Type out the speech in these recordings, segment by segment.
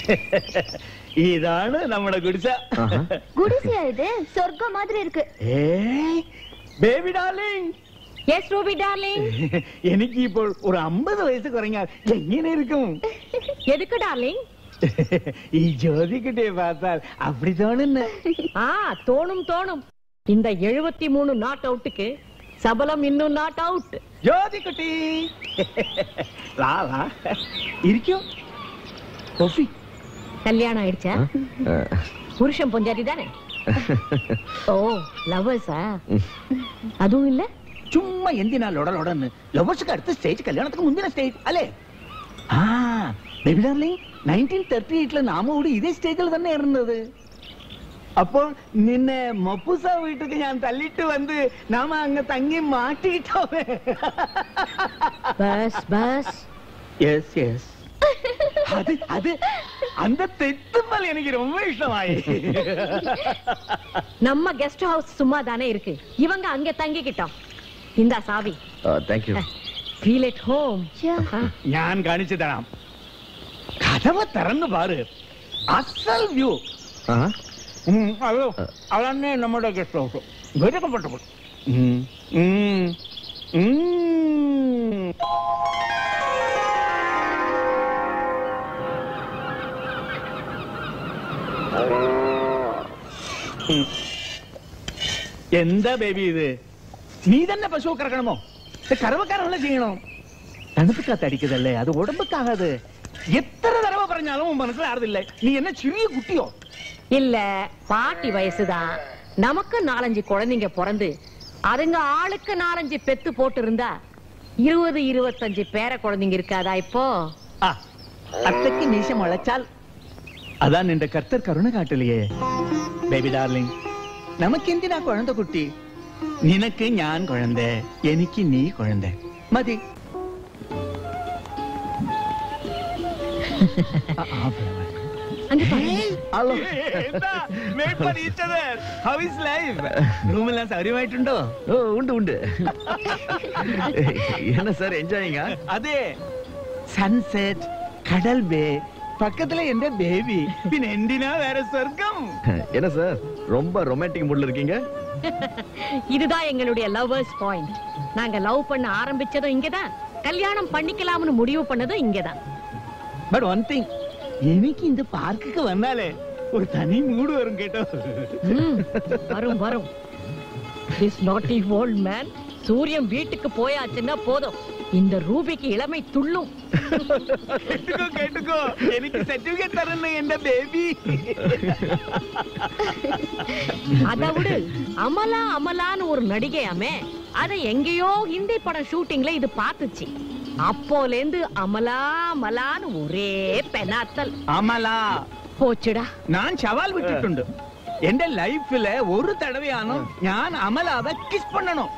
ഇതാണ് നമ്മുടെ കുടിച്ച குடிசையா இது சொர்க்கம் மாதிரி இருக்கு baby darling yes Ruby darling എനിക്ക് ഇപ്പോൾ ഒരു അമ്പത് വയസ്സ് കുറഞ്ഞാൽ എങ്ങനെ ഇരിക്കും எதுக்கு டார்லிங் ഈ ജ്യോതിക്കുട്ടിയെ பார்த்தால் அப்படி தோணுன்னு ஆ தோணும் தோணும் இந்த எழுபத்தி மூணு நாட் அவுட்டுக்கு சபலம் இன்னும் நாட் அவுட் ജ്യോതിക്കുട്ടി വാ വാ ഇരിക്കൂ കോഫി கல்யாணம் ஆயிடுச்சா புருஷன் பொஞ்சாதி தானே ஓ லவ்வர்ஸா அதுவும் இல்ல ചുമ്മാ എന്തിനാ ലൊടലൊടന്ന് ലവേഴ്സ്ക്ക് അടുത്ത സ്റ്റേജ് കല്യാണത്തിന് മുന്തിന സ്റ്റേജ് അല്ലേ ആ ബേബി ഡാർലിംഗ് നയൻറ്റീൻ തേർട്ടി എയ്റ്റില് നാമ കൂടി ഇതേ സ്റ്റേജിൽ തന്നെ ഇരുന്നത് അപ്പോൾ നിന്നെ മപ്പൂസ വീട്ടിക്ക് ഞാൻ തള്ളിട്ട് വന്ന് നാമ അങ്ങ് തങ്ങി മാറ്റിയിട്ടോമേ பஸ் பஸ் യെസ് യെസ് അത് അത് அந்த തെറ്റുമ്പോൾ എനിക്ക് ரொம்ப ഇഷ്ടമായി நம்ம கெஸ்ட் ஹவுஸ் சும்மா தானே இருக்கு இவங்க அங்க தங்கிக்கிட்டோம் இந்த சாவி தேங்க்யூ ஃபீல் at ஹோம் ഞാൻ കാണിച്ചു തരാം കഥവ് തുറന്നു പാറ് അസൽ വ്യൂ അതോ അതന്നെ നമ്മുടെ ഗസ്റ്റ് ഹൗസ് വെറുക്കപ്പെട്ടപ്പോൾ എന്താ ബേബി ഇത് നീ തന്നെ പശു കറക്കണമോ ഇത് കറവക്കാരല്ല ചെയ്യണോ തണുപ്പ് കാത്തടിക്കതല്ലേ അത് ഉടമ്പക്കാകാത് എത്ര തടവ പറഞ്ഞാലും ഉൻ മനസ്സിലാറുന്നില്ല നീ എന്നെ ചെറിയ കുട്ടിയോ இல்ல பாட்டி வயசுதான் நமக்கு நாலஞ்சு குழந்தைங்க பிறந்து அதுங்க ஆளுக்கு நாலஞ்சு பெத்து போட்டு இருந்தா இருபது இருபத்தஞ்சு பேர குழந்தைங்க இருக்காதா இப்போ ആ അത്തക്ക് മീശ മുളച്ചാൽ അതാ നിന്റെ കർത്തർ കരുണ കാട്ടില്ലേ ബേബി ഡാർലിംഗ് നമുക്കെന്തിനാ കുഴന്ത കുട്ടി നിനക്ക് ഞാൻ കുഴന്ത എനിക്ക് നീ കുഴന്ത മതി ആ, ആ, அங்க பாருங்க. റൂമെല്ലാം സൗകര്യമായിട്ടുണ്ടോ ஓ உண்டு உண்டு என்ன சார் என்ஜாயிங்க അതെ സൺസെറ്റ് കടൽ ബേ പക്കത്തിലെ എന്റെ ബേബി പിന്നെ എന്തിനാ വേറെ സ്വർഗം என்ன சார் ரொம்ப ரொமான்டிக் மூட்ல இருக்கீங்க இதுதான் எங்களுடைய லவ்வர்ஸ் பாயிண்ட் நாங்க லவ் பண்ண ஆரம்பிச்சதும் இங்கதான் கல்யாணம் பண்ணிக்கலாம்னு முடிவு பண்ணதும் இங்கதான் பட் ஒன் திங் എനിക്ക് இந்த பார்க்குக்கு வந்தாலே ஒரு தனி மூடு வரும் கேட்டோ ம், வரும் வரும் திஸ் நாட்டி ஓல்ட் மேன் சூரியன் வீட்டுக்கு போயாச்சுன்னா போதும் இந்த ரூபிக்கு இளமை துள்ளும் കേട്ടുക്കോ കേട്ടുക്കോ എനിക്ക് സർട്ടിഫിക്കറ്റ് തരുന്നു എന്റെ ബേബി அதை விடு அமலா அமலான்னு ஒரு நடிகையாமே அதை எங்கேயோ ஹிந்தி படம் ஷூட்டிங்ல இது பார்த்துச்சு அப்போல இருந்து அமலா அமலான்னு ஒரே பெனாத்தல் അമല போச்சுடா ഞാൻ ശവാൽ വിട്ടിട്ടുണ്ട് എന്റെ ലൈഫില് ഒരു തടവയാണ് ഞാൻ അമലാവെ കിസ് പണ്ണണം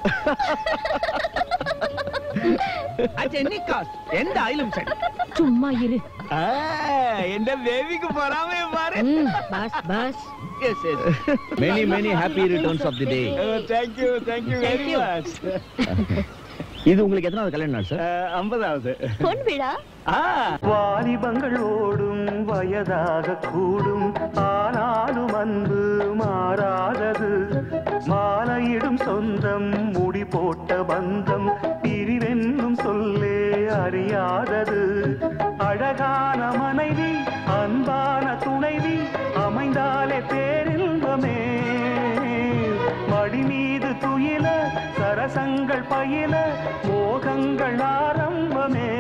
എന്തായാലും ശരി சும்மா இரு ആ, എന്റെ ബേബിക്ക് പൊറാമേ പാரு ம், பஸ் பஸ் Yes, yes. Many many happy returns of the day Uh, thank you, thank you very Thank you. much. இது உங்களுக்கு எத்தனாவது கல்யாண நாள் சார் Uh, ஐம்பதாவது பொன் விழா ஆ வாலிபங்கள் ஓடும் வயதாக கூடும் ஆனாலும் அன்பு மாறாதது மாலையிடும் சொந்தம் முடி போட்ட பந்தம் பிரிவென்னும் சொல்லே அறியாதது அழகான மனைவி அன்பான துணைவி அமைந்தாலே பேரின்பமே மடி மீது துயில சரசங்கள் பயில மோகங்கள் ஆரம்பமே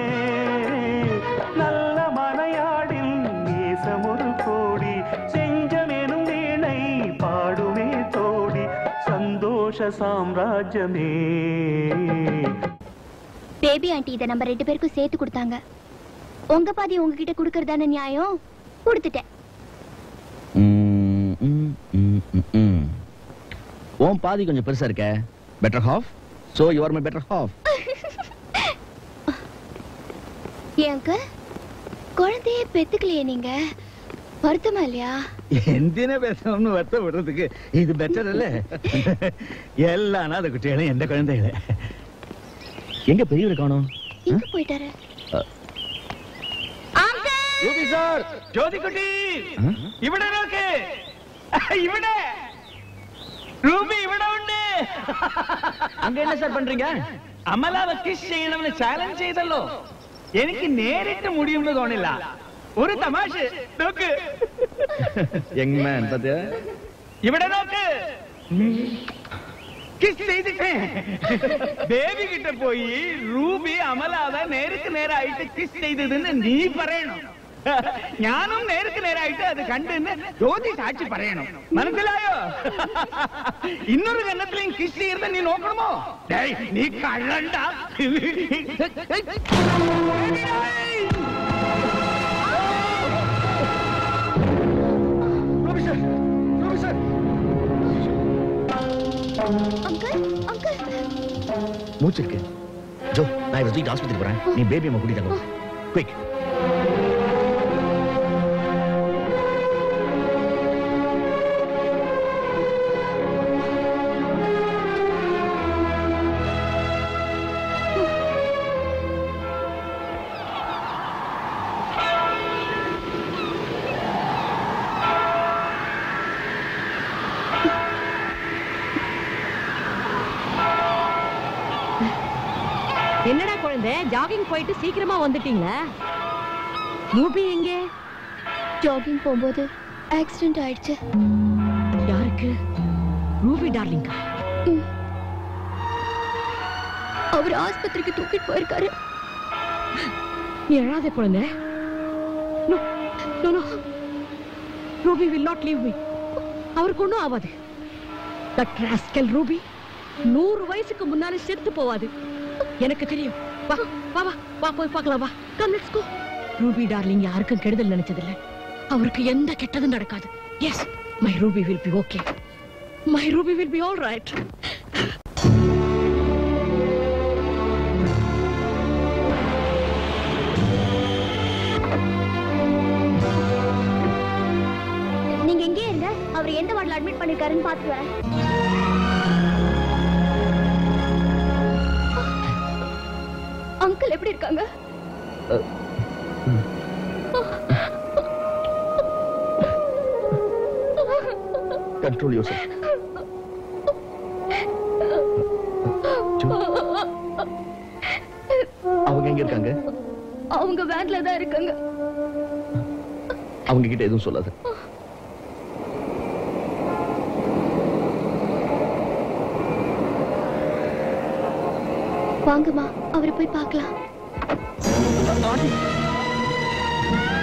நல்ல மனையாடில் நேசமொரு கோடி செஞ்சமெனும் வீணை பாடுமே தோடி சந்தோஷ சாம்ராஜ்யமே பேபி ஆண்டி இதை நம்ம ரெண்டு பேருக்கும் சேர்த்து கொடுத்தாங்க உங்க பாதி உங்ககிட்ட கொடுக்கறதான நியாயம் கொடுத்துட்டேன் ம், ம், ம், ம், ம். உன் பாதி கொஞ்சம் பெருசா இருக்க better half so you are my better half ஏன் அங்கிள் குழந்தையே பெத்துக்கலையே நீங்க வருத்தமா இல்லையா എന്തിനാ പേസണമെന്ന് വെത്ത വിടുறதுக்கு ഇത് ബെറ്റർ അല്ലേ എല്ലാ അനാഥ കുട്ടികളും എന്റെ കുഴന്തകള് எங்க பெரியவரை காணோம் எங்க போயிட்டாரு அ. அங்கிள் ரூபி சார் ജ്യോതിക്കുട്ടി ഇവിടെ നോക്ക് ഇവിടെ ரூபி ഇവിടെ ഉണ്ട് அங்க என்ன சார் பண்றீங்க അമലാവ കിസ് ചെയ്യണമെന്ന് ചാലഞ്ച് ചെയ്തല്ലോ എനിക്ക് നേരിട്ട് മുടിയുമെന്ന് തോന്നില്ല ഒരു തമാശ നോക്ക് யங் மேன் பாத்தியா ഇവിടെ നോക്ക് കിസ് ചെയ്തിട്ടേ ബേബി കിட்ட പോയി റൂബി അമലാവ നേർക്ക് നേരായിട്ട് കിസ് ചെയ്തതെന്ന് നീ പറയണം ഞാനും നേർക്ക് നേരായിട്ട് അത് കണ്ടെന്ന് ജ്യോതി സാക്ഷി പറയണം മനസ്സിലായോ ഇന്നൊരു കന്നത്തിലും കിസ് ചെയ്യുന്ന നീ നോക്കണമോ ഡേയ്, നീ കള്ളണ്ട Ruby sir Ruby sir uncle uncle மூச்சு இருக்கு ஜோ நான் இவரை தூக்கிட்டு ஆஸ்பத்திரி போறேன் நீ பேபி அம்மா கூட்டிட்டு போ குயிக் என்னடா குழந்தை ஜாகிங் போயிட்டு சீக்கிரமா வந்துட்டீங்களா ரூபி எங்க ஜாகிங் போகும்போது ஆக்சிடென்ட் ஆயிடுச்சு யாருக்கு ரூபி டார்லிங்கா அவர் ஆஸ்பத்திரிக்கு தூக்கிட்டு போயிருக்காரு நீ அழாத குழந்தை No, no, no. Ruby will not leave me அவருக்கு ஒண்ணும் ஆகாது தட் ராஸ்கல் ரூபி நூறு வயசுக்கு முன்னால செத்து போவாது எனக்கு தெரியும் வா வா வா வா போய் பார்க்கலாம் வா come let's go Ruby darling யாருக்கும் கெடுதல் நினைச்சதில்ல அவருக்கு எந்த கெட்டதும் நடக்காது yes my Ruby will be okay my Ruby will be all right நீங்க எங்கே இருங்க அவர் எந்த வார்டில் அட்மிட் பண்ணிருக்காருன்னு பார்த்து வரேன் அங்கிள் எப்படி இருக்காங்க கண்ட்ரோல் யோர் செல்ஃப் அவங்க எங்க இருக்காங்க அவங்க வேன்ல தான் இருக்காங்க அவங்க கிட்ட எதுவும் சொல்லாத வாங்கம்மா அவரை போய் பார்க்கலாம்